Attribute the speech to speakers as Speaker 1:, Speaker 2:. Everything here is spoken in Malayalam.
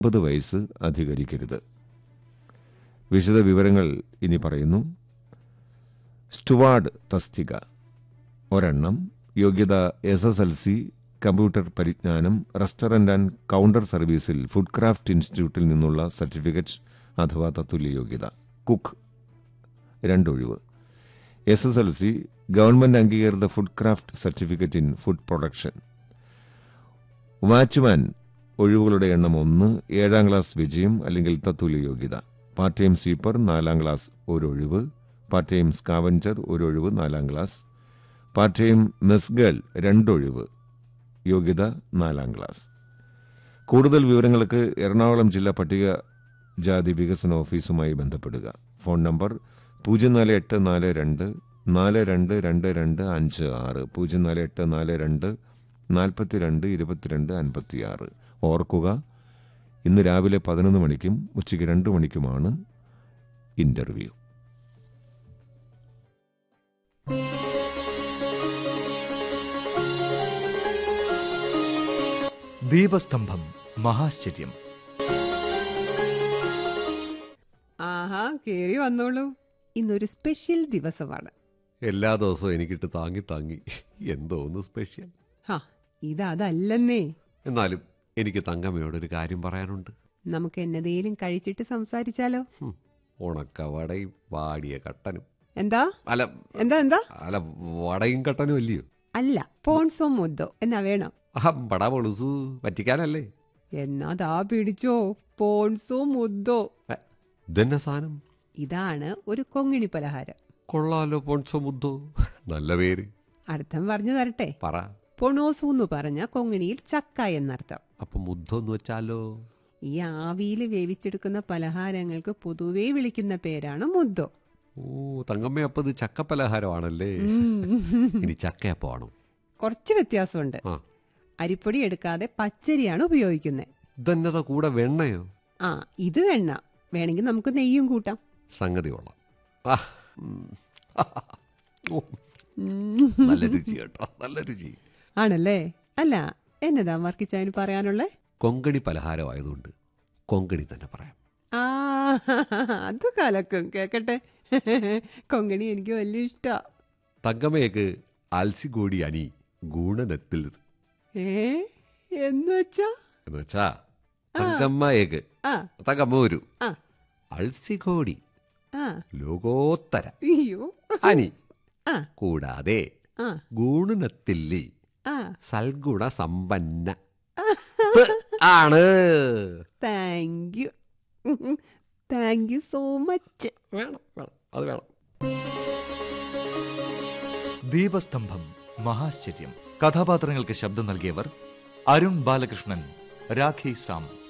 Speaker 1: മുപ്പത് വയസ്സ് അധികരിക്കരുത് വിശദ വിവരങ്ങൾ ഇനി പറയുന്നു സ്റ്റുവാർഡ് തസ്തിക ഒരെണ്ണം യോഗ്യത S S L C computer പരിജ്ഞാനം റെസ്റ്റോറന്റ് ആൻഡ് കൗണ്ടർ സർവീസിൽ ഫുഡ് ക്രാഫ്റ്റ് ഇൻസ്റ്റിറ്റ്യൂട്ടിൽ നിന്നുള്ള സർട്ടിഫിക്കറ്റ് അഥവാ തത്തുല്യ യോഗ്യത കുക്ക് രണ്ടൊഴിവ് S S L C government അംഗീകൃത food craft certificate in food production watchman ഒഴിവുകളുടെ എണ്ണം ഒന്ന് ഏഴാം ക്ലാസ് വിജയം അല്ലെങ്കിൽ തത്തുല്യ യോഗ്യത പാർട്ട് ടൈം സ്വീപ്പർ നാലാം ക്ലാസ് ഒരു ഒഴിവ് പാർട്ട് ടൈം സ്കാവഞ്ചർ ഒരു ഒഴിവ് നാലാം class part time mess girl രണ്ടൊഴിവ് യോഗ്യത നാലാം ക്ലാസ് കൂടുതൽ വിവരങ്ങൾക്ക് എറണാകുളം ജില്ലാ പട്ടിക ജാതി വികസന ഓഫീസുമായി ബന്ധപ്പെടുക ഫോൺ നമ്പർ പൂജ്യം നാല് എട്ട് നാല് രണ്ട് നാല് രണ്ട് രണ്ട് രണ്ട് അഞ്ച് ആറ് പൂജ്യം നാല് എട്ട് നാല് രണ്ട് നാൽപ്പത്തിരണ്ട് ഇരുപത്തിരണ്ട് അൻപത്തിയാറ് ഓർക്കുക ഇന്ന് രാവിലെ പതിനൊന്ന് മണിക്കും ഉച്ചയ്ക്ക് രണ്ട് മണിക്കുമാണ് ഇന്റർവ്യൂ
Speaker 2: ദീപസ്തംഭം മഹാശ്ചര്യം
Speaker 3: ആഹാ കേറി വന്നോളൂ ഇന്നൊരു സ്പെഷ്യൽ ദിവസമാണ്
Speaker 4: എല്ലാ ദിവസവും എനിക്കിട്ട് താങ്ങി താങ്ങി എന്തോ ഒന്ന് സ്പെഷ്യൽ
Speaker 3: ഹാ ഇതതല്ലെന്നേ
Speaker 4: എന്നാലും എനിക്ക് തങ്കമ്മയോടൊരു കാര്യം പറയാനുണ്ട്
Speaker 3: നമുക്ക് എന്നതേലും കഴിച്ചിട്ട് സംസാരിച്ചാലോ
Speaker 4: ഹും, ഉണക്ക വടയും വാടിയ കട്ടനും
Speaker 3: എന്താ
Speaker 4: അല്ല
Speaker 3: എന്താ എന്താ
Speaker 4: അല്ല വടയും കട്ടനും അല്ലയോ
Speaker 3: അല്ല പോൺസോ മുദ്ദോ എന്നാ വേണം
Speaker 4: അമ്പട പൊളുസു പറ്റിക്കാനല്ലേ
Speaker 3: എന്നാ ദാ പിടിച്ചോ പോൺസോ മുദ്ദോ
Speaker 4: എ, ഇതെന്നെ സാധനം
Speaker 3: ഇതാണ് ഒരു കൊങ്ങിണി പലഹാരം
Speaker 4: കൊള്ളാലോ പോൺസോ മുദ്ദോ നല്ല പേര്
Speaker 3: അർത്ഥം പറഞ്ഞു തരട്ടെ
Speaker 4: പറ
Speaker 3: പൊണോസു എന്ന് പറഞ്ഞ കൊങ്ങിണിയിൽ ചക്ക എന്നർത്ഥം
Speaker 4: അപ്പൊ മുദ്ദോ എന്ന് വെച്ചാലോ
Speaker 3: ഈ ആവിയിൽ വേവിച്ചെടുക്കുന്ന പലഹാരങ്ങൾക്ക് പൊതുവേ വിളിക്കുന്ന പേരാണ് മുദ്ദോ
Speaker 4: ഓ തങ്കമ്മ അപ്പൊ ഇത് ചക്കപ്പലഹാരമാണല്ലേ ഇനി ചക്കയപ്പമാണോ
Speaker 3: കുറച്ച് വ്യത്യാസമുണ്ട്
Speaker 4: ആ
Speaker 3: അരിപ്പൊടി എടുക്കാതെ പച്ചരിയാണ് ഉപയോഗിക്കുന്നത്
Speaker 4: ഇതെന്നതാ കൂടെ വെണ്ണയോ
Speaker 3: ആ ഇത് വെണ്ണ വേണമെങ്കിൽ നമുക്ക് നെയ്യും കൂട്ടാം
Speaker 4: സംഗതി കൊള്ളാം ആ, ഉം. ഓ,
Speaker 3: ഉം.
Speaker 4: നല്ല രുചി കേട്ടോ നല്ല രുചി
Speaker 3: ആണല്ലേ അല്ല എന്നതാ വർക്കിച്ചതിന് പറയാനുള്ളേ
Speaker 4: കൊങ്കണി പലഹാരമായതുകൊണ്ട് കൊങ്കണി തന്നെ പറയാം
Speaker 3: ആ അത് കലക്കും കേക്കട്ടെ കൊങ്കണി എനിക്ക് വലിയ ഇഷ്ടാ
Speaker 4: തങ്കമ്മയ്ക്ക് അൽസിഗോടി അനി ഗുണനത്തിൽ
Speaker 3: ഏ എന്ന് വെച്ചാ
Speaker 4: എന്ന് വെച്ചാ തങ്കമ്മയേക്ക്
Speaker 3: ആ
Speaker 4: തങ്കമ്മ ഒരു
Speaker 3: ആ
Speaker 4: അൽസിഗോടി
Speaker 3: ആ
Speaker 4: ലോകോത്തര
Speaker 3: അയ്യോ
Speaker 4: അനി
Speaker 3: ആ
Speaker 4: കൂടാതെ
Speaker 3: ആ
Speaker 4: ഗുണനത്തില്ലി
Speaker 3: ആ
Speaker 4: സൽഗുണ സമ്പന്ന ത് ആണ്
Speaker 3: thank you thank you so much
Speaker 4: വേണം വേണം അത് വേണം
Speaker 2: ദീപസ്തംഭം മഹാശ്ചര്യം കഥാപാത്രങ്ങൾക്ക് ശബ്ദം നൽകിയവർ അരുൺ ബാലകൃഷ്ണൻ രാഖി സാം